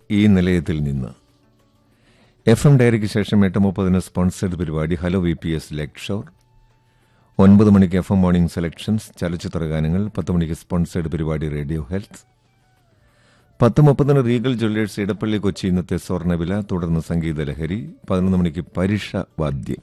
ഈ നിലയത്തിൽ നിന്ന് എഫ് എം ഡയറിക്ക് ശേഷം എട്ട് മുപ്പതിന് സ്പോൺസേഡ് പരിപാടി hello V P S Lakeshore ഒൻപത് മണിക്ക് എഫ് എം മോർണിംഗ് സെലക്ഷൻസ് ചലച്ചിത്ര ഗാനങ്ങൾ പത്ത് മണിക്ക് സ്പോൺസേഡ് പരിപാടി റേഡിയോ ഹെൽത്ത് പത്ത് മുപ്പതിന് റീഗൽ ജ്വല്ലേഴ്സ് ഇടപ്പള്ളി കൊച്ചി ഇന്നത്തെ സ്വർണ്ണവില തുടർന്ന് സംഗീത ലഹരി പതിനൊന്ന് മണിക്ക് പരീക്ഷ വാദ്യം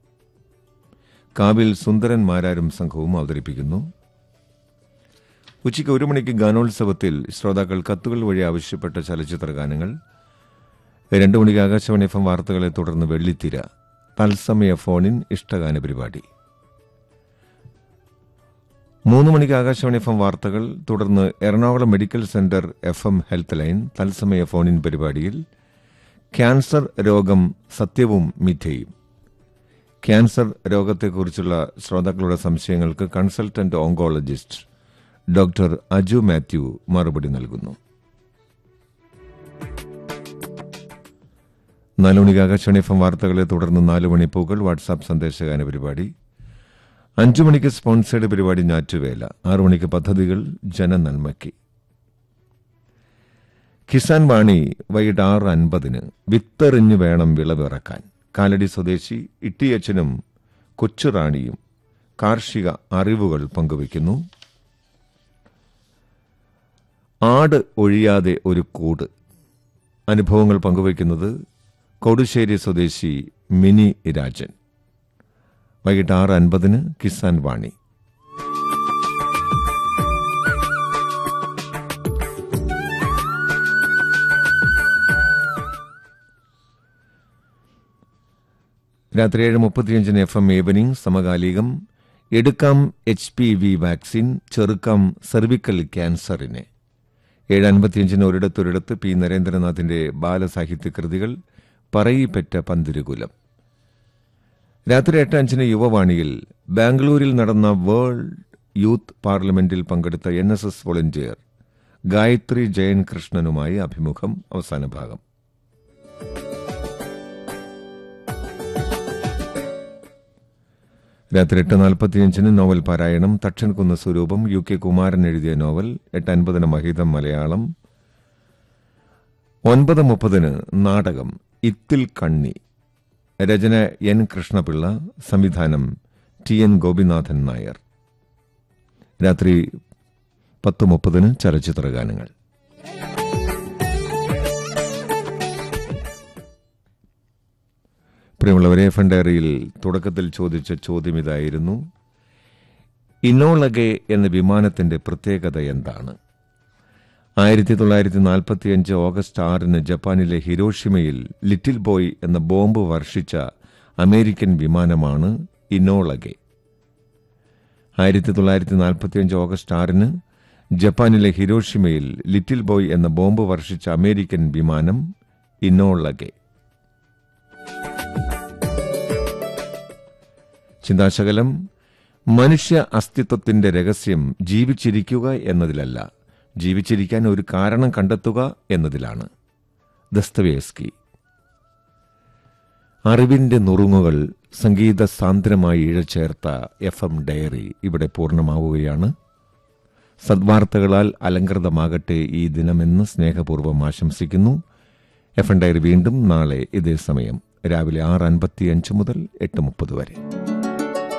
കാവിൽ സുന്ദരൻ മാരാരും സംഘവും അവതരിപ്പിക്കുന്നു ഉച്ചയ്ക്ക് ഒരു മണിക്ക് ഗാനോത്സവത്തിൽ ശ്രോതാക്കൾ കത്തുകൾ വഴി ആവശ്യപ്പെട്ട ചലച്ചിത്ര ഗാനങ്ങൾ രണ്ടു മണിക്ക് ആകാശവാണി എഫ് എം വാർത്തകളെ തുടർന്ന് വെള്ളിത്തിര തത്സമയ ഫോണിൻ ഇഷ്ടഗാന പരിപാടി മൂന്ന് മണിക്ക് ആകാശവാണി എഫ് എം വാർത്തകൾ തുടർന്ന് Ernakulam medical centre F M health line തത്സമയ ഫോണിൻ പരിപാടിയിൽ ക്യാൻസർ രോഗം സത്യവും മിഥ്യയും ക്യാൻസർ രോഗത്തെക്കുറിച്ചുള്ള ശ്രോതാക്കളുടെ സംശയങ്ങൾക്ക് consultant oncologist doctor Aju Mathew മറുപടി നൽകുന്നു നാല് മണിക്ക് ആകാശവാണി എഫ് എം വാർത്തകളെ തുടർന്ന് നാല് മണിപ്പൂക്കൾ വാട്സാപ്പ് സന്ദേശഗാന പരിപാടി അഞ്ചു മണിക്ക് സ്പോൺസേഡ് പരിപാടി ഞാറ്റുവേല ആറു മണിക്ക് പദ്ധതികൾ ജനനന്മയ്ക്ക് കിസാൻ വാണി വൈകിട്ട് ആറ് അൻപതിന് വിത്തെറിഞ്ഞു വേണം വിളവിറക്കാൻ കാലടി സ്വദേശി ഇട്ടിയച്ചനും കൊച്ചുറാണിയും കാർഷിക അറിവുകൾ പങ്കുവയ്ക്കുന്നു ആട് ഒഴിയാതെ ഒരു കൂട് അനുഭവങ്ങൾ പങ്കുവയ്ക്കുന്നത് കൊടുശ്ശേരി സ്വദേശി മിനി രാജൻ വൈകിട്ട് ആറ് അൻപതിന് കിസാൻ വാണി രാത്രി ഏഴ് മുപ്പത്തിയഞ്ചിന് എഫ് എം ഈവനിംഗ് സമകാലികം എടുക്കാം എച്ച് പി വി വാക്സിൻ ചെറുക്കാം സെർവിക്കൽ ക്യാൻസറിനെ ഏഴ് അൻപത്തിയഞ്ചിന് ഒരിടത്തൊരിടത്ത് പി നരേന്ദ്രനാഥിന്റെ ബാലസാഹിത്യ കൃതികൾ പറയിപ്പറ്റ പന്തിരുകുലം രാത്രി എട്ട് അഞ്ചിന് യുവവാണിയിൽ ബാംഗ്ലൂരിൽ നടന്ന വേൾഡ് യൂത്ത് പാർലമെന്റിൽ പങ്കെടുത്ത N S S volunteer Gayathri Jayan കൃഷ്ണനുമായി അഭിമുഖം അവസാന ഭാഗം രാത്രി എട്ട് നാൽപ്പത്തിയഞ്ചിന് നോവൽ പാരായണം തക്ഷൻകുന്ന് സ്വരൂപം യു കെ കുമാരൻ എഴുതിയ നോവൽ എട്ട് അൻപതിന് മഹിതം മലയാളം ഒൻപത് മുപ്പതിന് നാടകം ഇത്തിൽ കണ്ണി രചന എൻ കൃഷ്ണപിള്ള സംവിധാനം ടി എൻ ഗോപിനാഥൻ നായർ രാത്രി പത്ത് മുപ്പതിന് ചലച്ചിത്ര ഗാനങ്ങൾ പ്രിയമുള്ളവരെ എഫ് എൻ ഡയറിയിൽ തുടക്കത്തിൽ ചോദിച്ച ചോദ്യം ഇതായിരുന്നു ഇനോളഗെ എന്ന വിമാനത്തിന്റെ പ്രത്യേകത എന്താണ് ആയിരത്തി തൊള്ളായിരത്തി നാൽപ്പത്തിയഞ്ച് ഓഗസ്റ്റ് ആറിന് ജപ്പാനിലെ ഹിരോഷിമയിൽ ലിറ്റിൽ ബോയ് എന്ന ബോംബ് വർഷിച്ച അമേരിക്കൻ വിമാനമാണ് ഇനോളഗെ ആയിരത്തി തൊള്ളായിരത്തി നാൽപ്പത്തിയഞ്ച് ഓഗസ്റ്റ് ആറിന് ജപ്പാനിലെ ഹിരോഷിമയിൽ ലിറ്റിൽ ബോയ് എന്ന ബോംബ് വർഷിച്ച അമേരിക്കൻ വിമാനം ഇനോളഗെ ചിന്താശകലം മനുഷ്യ അസ്തിത്വത്തിന്റെ രഹസ്യം ജീവിച്ചിരിക്കുക എന്നതിലല്ല ജീവിച്ചിരിക്കാൻ ഒരു കാരണം കണ്ടെത്തുക എന്നതിലാണ് ദസ്തവേസ്കി അറിവിന്റെ നുറുങ്ങുകൾ സംഗീത സാന്ദ്രമായി ഇഴചേർത്ത എഫ് എം ഡയറി ഇവിടെ പൂർണ്ണമാവുകയാണ് സദ്വാർത്തകളാൽ അലങ്കൃതമാകട്ടെ ഈ ദിനമെന്ന് സ്നേഹപൂർവ്വം ആശംസിക്കുന്നു എഫ് എൻ ഡയറി വീണ്ടും നാളെ ഇതേ സമയം രാവിലെ ആറ് അൻപത്തിയഞ്ച് മുതൽ എട്ട് മുപ്പത് വരെ